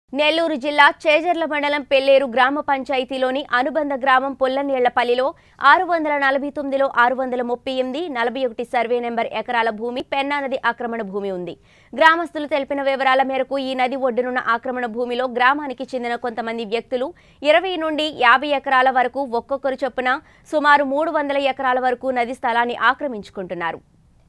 నెల్లూరు జిల్లా చేజర్ల మండలం పెల్లేరు గ్రామ పంచాయతీలోని అనుబంధ గ్రామం పొల్లనీళ్లపల్లిలో ఆరు వందల నలభై తొమ్మిదిలో ఆరు వందల ముప్పై ఎనిమిది నలభై ఒకటి సర్వే నెంబర్ ఎకరాల భూమి పెన్నా నది ఆక్రమణ భూమి ఉంది గ్రామస్తులు తెలిపిన వివరాల మేరకు ఈ నది ఒడ్డునున్న ఆక్రమణ భూమిలో గ్రామానికి చెందిన కొంతమంది వ్యక్తులు ఇరవై నుండి యాభై ఎకరాల వరకు ఒక్కొక్కరు చొప్పున సుమారు మూడు వందల ఎకరాల వరకు నది స్థలాన్ని ఆక్రమించుకుంటున్నారు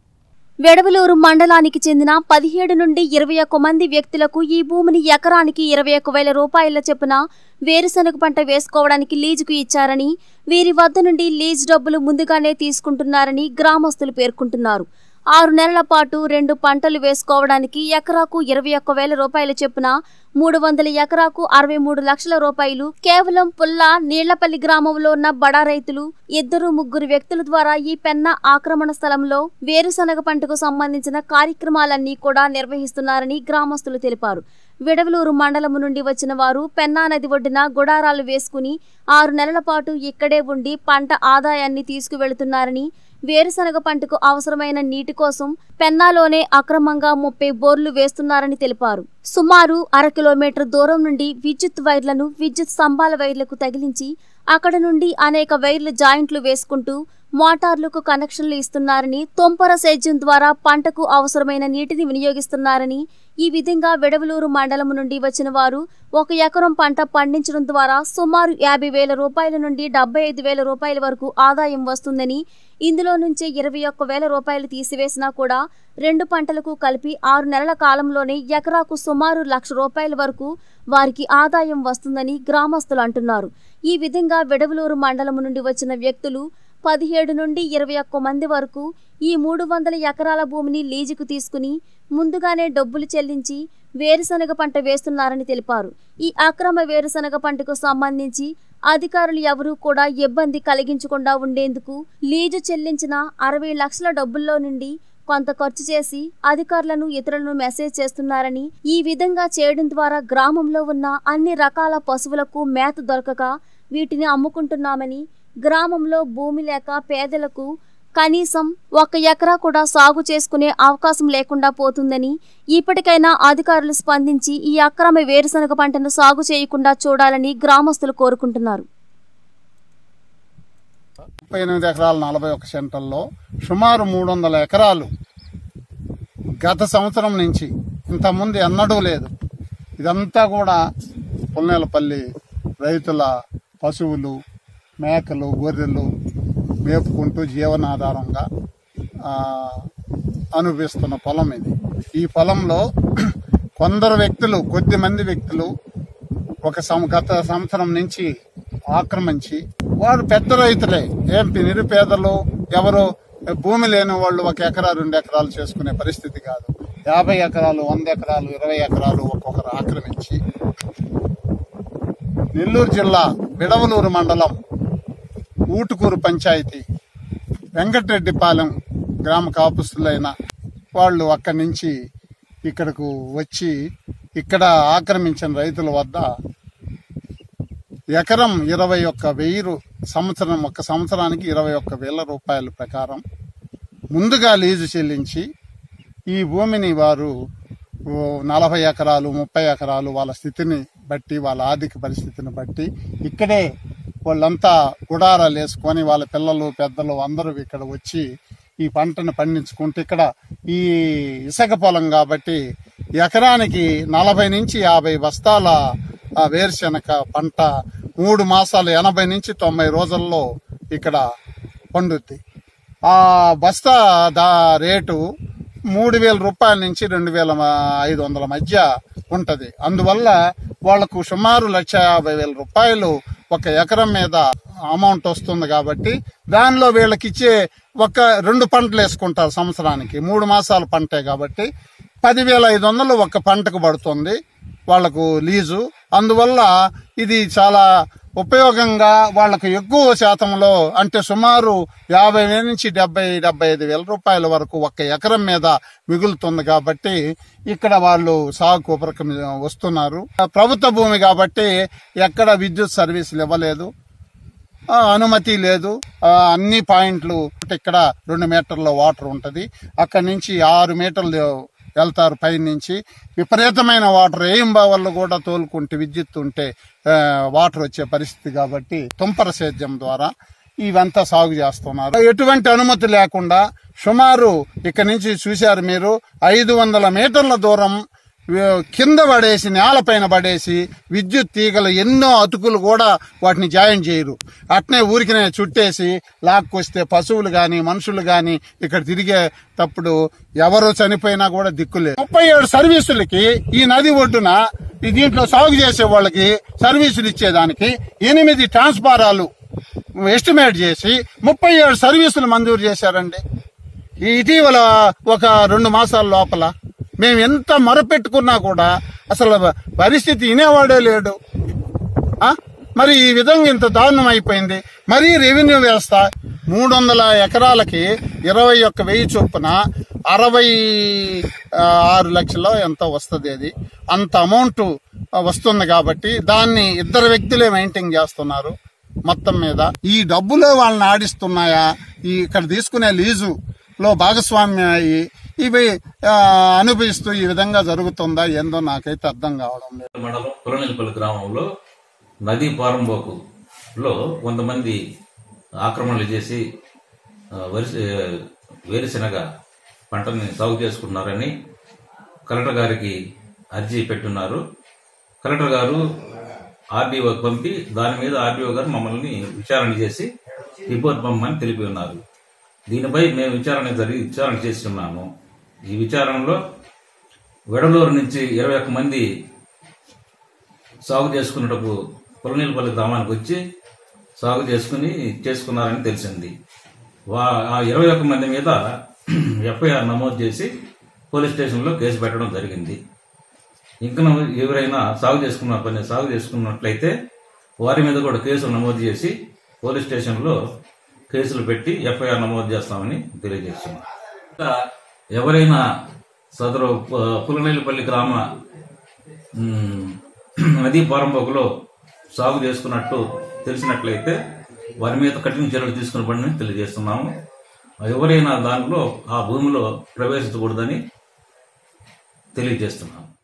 వెడవలూరు మండలానికి చెందిన పదిహేడు నుండి ఇరవై ఒక్క మంది వ్యక్తులకు ఈ భూమిని ఎకరానికి ఇరవై ఒక్క వేల రూపాయల చొప్పున వేరుశనగ పంట వేసుకోవడానికి లీజుకు ఇచ్చారని వీరి వద్ద నుండి లీజ్ డబ్బులు ముందుగానే తీసుకుంటున్నారని గ్రామస్తులు పేర్కొంటున్నారు ఆరు నెలల పాటు రెండు పంటలు వేసుకోవడానికి ఎకరాకు ఇరవై ఒక్క వేల రూపాయల చొప్పున మూడు వందల ఎకరాకు అరవై మూడు లక్షల రూపాయలు కేవలం పుల్ల నీళ్లపల్లి గ్రామంలో ఉన్న బడా రైతులు ఇద్దరు ముగ్గురు వ్యక్తుల ద్వారా ఈ పెన్న ఆక్రమణ స్థలంలో వేరుశనగ పంటకు సంబంధించిన కార్యక్రమాలన్నీ కూడా నిర్వహిస్తున్నారని గ్రామస్తులు తెలిపారు విడవలూరు మండలము నుండి వచ్చిన వారు పెన్నా నది ఒడ్డున గుడారాలు వేసుకుని ఆరు నెలల పాటు ఇక్కడే ఉండి పంట ఆదాయాన్ని తీసుకువెళుతున్నారని వేరుశనగ పంటకు అవసరమైన నీటి కోసం పెన్నాలోనే అక్రమంగా ముప్పై బోర్లు వేస్తున్నారని తెలిపారు సుమారు అర కిలోమీటర్ దూరం నుండి విద్యుత్ వైర్లను విద్యుత్ స్తంభాల వైర్లకు తగిలించి అక్కడ నుండి అనేక వైర్లు జాయింట్లు వేసుకుంటూ మోటార్లకు కనెక్షన్లు ఇస్తున్నారని తొంపర సేద్యం ద్వారా పంటకు అవసరమైన నీటిని వినియోగిస్తున్నారని ఈ విధంగా విడవలూరు మండలం నుండి వచ్చిన వారు ఒక ఎకరం పంట పండించడం ద్వారా సుమారు యాభై వేల రూపాయల నుండి డెబ్బై ఐదు వేల రూపాయల వరకు ఆదాయం వస్తుందని ఇందులో నుంచే ఇరవై ఒక్క వేల రూపాయలు తీసివేసినా కూడా రెండు పంటలకు కలిపి ఆరు నెలల కాలంలోనే ఎకరాకు సుమారు లక్ష రూపాయల వరకు వారికి ఆదాయం వస్తుందని గ్రామస్తులు అంటున్నారు ఈ విధంగా విడవలూరు మండలం నుండి వచ్చిన వ్యక్తులు పదిహేడు నుండి ఇరవై ఒక్క మంది వరకు ఈ మూడు వందల ఎకరాల భూమిని లీజుకు తీసుకుని ముందుగానే డబ్బులు చెల్లించి వేరుశనగ పంట వేస్తున్నారని తెలిపారు ఈ అక్రమ వేరుశనగ పంటకు సంబంధించి అధికారులు ఎవరూ కూడా ఇబ్బంది కలిగించకుండా ఉండేందుకు లీజు చెల్లించిన అరవై లక్షల డబ్బుల్లో నుండి కొంత ఖర్చు చేసి అధికారులను ఇతరులను మెసేజ్ చేస్తున్నారని ఈ విధంగా చేయడం ద్వారా గ్రామంలో ఉన్న అన్ని రకాల పశువులకు మేత దొరకక వీటిని అమ్ముకుంటున్నామని గ్రామంలో భూమి లేక పేదలకు కనీసం ఒక ఎకరా కూడా సాగు చేసుకునే అవకాశం లేకుండా పోతుందని ఇప్పటికైనా అధికారులు స్పందించి ఈ అక్రమ వేరుశనగ పంటను సాగు చేయకుండా చూడాలని గ్రామస్తులు కోరుకుంటున్నారు ముప్పై ఎనిమిది ఎకరాల నలభై ఒక సెంటర్లో సుమారు మూడు వందల ఎకరాలు గత సంవత్సరం నుంచి ఇంతకుముందు ఎన్నడూ లేదు ఇదంతా కూడా పుల్నేలపల్లి రైతుల పశువులు మేకలు గొర్రెలు మేపుకుంటూ జీవనాధారంగా ఆ, అనుభవిస్తున్న పొలం ఇది ఈ పొలంలో కొందరు వ్యక్తులు కొద్ది మంది వ్యక్తులు ఒక సం గత సంవత్సరం నుంచి ఆక్రమించి వారు పెద్ద రైతులే ఏం నిరుపేదలు ఎవరు భూమి లేని వాళ్ళు ఒక ఎకరా రెండు ఎకరాలు చేసుకునే పరిస్థితి కాదు యాభై ఎకరాలు వంద ఎకరాలు ఇరవై ఎకరాలు ఒక్కొక్కరు ఆక్రమించి నెల్లూరు జిల్లా బిడవలూరు మండలం ఊటుకూరు పంచాయతీ వెంకటరెడ్డిపాలెం గ్రామ కాపుస్తులైన వాళ్ళు అక్కడి నుంచి ఇక్కడకు వచ్చి ఇక్కడ ఆక్రమించిన రైతుల వద్ద ఎకరం ఇరవై ఒక్క వెయ్యి రూ- సంవత్సరం ఒక సంవత్సరానికి ఇరవై ఒక్క వేల రూపాయల ప్రకారం ముందుగా లీజు చెల్లించి ఈ భూమిని వారు ఓ నలభై ఎకరాలు ముప్పై ఎకరాలు వాళ్ళ స్థితిని బట్టి వాళ్ళ ఆర్థిక పరిస్థితిని బట్టి ఇక్కడే వాళ్ళంతా గుడారాలు వేసుకొని వాళ్ళ పిల్లలు పెద్దలు అందరూ ఇక్కడ వచ్చి ఈ పంటను పండించుకుంటూ ఇక్కడ ఈ ఇసుక పొలం కాబట్టి ఎకరానికి నలభై నుంచి యాభై బస్తాల ఆ, వేరుశెనగ పంట మూడు మాసాలు ఎనభై నుంచి తొంభై రోజుల్లో ఇక్కడ పండుద్ది ఆ బస్తా దా రేటు మూడు వేల రూపాయల నుంచి రెండు వేల మ- ఐదు వందల మధ్య ఉంటది అందువల్ల వాళ్లకు సుమారు లక్ష యాభై వేల రూపాయలు ఒక ఎకరం మీద అమౌంట్ వస్తుంది కాబట్టి దానిలో వీళ్ళకి ఇచ్చే ఒక రెండు పంటలు వేసుకుంటారు సంవత్సరానికి మూడు మాసాల పంటే కాబట్టి పదివేల ఐదు వందలు ఒక పంటకు పడుతుంది వాళ్లకు లీజు అందువల్ల ఇది చాలా ఉపయోగంగా వాళ్ళకు ఎక్కువ శాతంలో అంటే సుమారు యాభై వేల నుంచి డెబ్బై డెబ్బై ఐదు వేల రూపాయల వరకు ఒక్క ఎకరం మీద మిగులుతుంది కాబట్టి ఇక్కడ వాళ్ళు సాగు ఉపరకం వస్తున్నారు ప్రభుత్వ భూమి కాబట్టి ఎక్కడ విద్యుత్ సర్వీసులు ఇవ్వలేదు ఆ, అనుమతి లేదు ఆ, అన్ని పాయింట్లు ఇక్కడ రెండు మీటర్ల వాటర్ ఉంటది అక్కడి నుంచి ఆరు మీటర్లు వెళ్తారు పైనుంచి విపరీతమైన వాటర్ ఏం బావల్లో కూడా తోలుకుంటే విద్యుత్ ఉంటే ఆ, వాటర్ వచ్చే పరిస్థితి కాబట్టి తుంపర సేద్యం ద్వారా ఇవంతా సాగు చేస్తున్నారు ఎటువంటి అనుమతి లేకుండా సుమారు ఇక్కడ నుంచి చూశారు మీరు ఐదు వందల మీటర్ల దూరం వి- కింద పడేసి నేలపైన పడేసి విద్యుత్ తీగలు ఎన్నో అతుకులు కూడా వాటిని జాయిన్ చేయరు అట్నే ఊరికినే చుట్టేసి లాక్కొస్తే పశువులు గాని మనుషులు గాని ఇక్కడ తిరిగేటప్పుడు ఎవరు చనిపోయినా కూడా దిక్కులేదు ముప్పై ఏడు సర్వీసులకి ఈ నది ఒడ్డున ఈ దీంట్లో సాగు చేసే వాళ్ళకి సర్వీసులు ఇచ్చేదానికి ఎనిమిది ట్రాన్స్ఫారాలు ఎస్టిమేట్ చేసి ముప్పై ఏడు సర్వీసులు మంజూరు చేశారండి ఈ ఇటీవల ఒక రెండు మాసాల లోపల మేము ఎంత మొరపెట్టుకున్నా కూడా అసలు పరిస్థితి వినేవాడే లేడు ఆ? మరి ఈ విధంగా ఇంత దారుణం అయిపోయింది మరి రెవెన్యూ వ్యవస్థ మూడు వందల ఎకరాలకి ఇరవై ఒక్క వెయ్యి చొప్పున అరవై ఆ, ఆరు లక్షల్లో ఎంత వస్తుంది అది అంత అమౌంట్ వస్తుంది కాబట్టి దాన్ని ఇద్దరు వ్యక్తులే మెయింటైన్ చేస్తున్నారు మొత్తం మీద ఈ డబ్బులే వాళ్ళని ఆడిస్తున్నాయా ఈ ఇక్కడ తీసుకునే లీజు లో భాగస్వామ్యం అయ్యి ఇవి ఆ, అనుభవిస్తూ ఈ విధంగా జరుగుతుందా ఏందో నాకైతే అర్థం కావడం లేదు మండలం పులనెల్పల్లి గ్రామంలో నదీ పారంబోకు లో కొంతమంది ఆక్రమణలు చేసి ఆ, వరి వేరుశెనగ పంటని సాగు చేసుకున్నారని కలెక్టర్ గారికి అర్జీ పెట్టున్నారు కలెక్టర్ గారు ఆర్డీఓకి పంపి దాని మీద ఆర్డీఓ గారు మమ్మల్ని విచారణ చేసి రిపోర్ట్ పంపమని తెలిపి ఉన్నారు దీనిపై మేము విచారణ జరిగి విచారణ చేస్తున్నాము ఈ విచారణలో వెడలూరు నుంచి ఇరవై ఒక్క మంది సాగు చేసుకున్నటకు పులనీలపల్లి గ్రామానికి వచ్చి సాగు చేసుకుని చేసుకున్నారని తెలిసింది వా ఆ ఇరవై ఒక్క మంది మీద ఎఫ్ఐఆర్ నమోదు చేసి పోలీస్ స్టేషన్లో కేసు పెట్టడం జరిగింది ఇంకా ఎవరైనా సాగు చేసుకున్న పని సాగు చేసుకున్నట్లయితే వారి మీద కూడా కేసులు నమోదు చేసి పోలీస్ స్టేషన్లో కేసులు పెట్టి ఎఫ్ఐఆర్ నమోదు చేస్తామని తెలియజేస్తున్నాం ఇంకా ఎవరైనా సదరు పు- పులనేలపల్లి గ్రామ ఉమ్, నదీ పారంపోకులో సాగు చేసుకున్నట్టు తెలిసినట్లయితే వారి మీద కఠిన చర్యలు తీసుకుని పడిని తెలియజేస్తున్నాము ఎవరైనా దానిలో ఆ భూమిలో ప్రవేశించకూడదని తెలియజేస్తున్నాము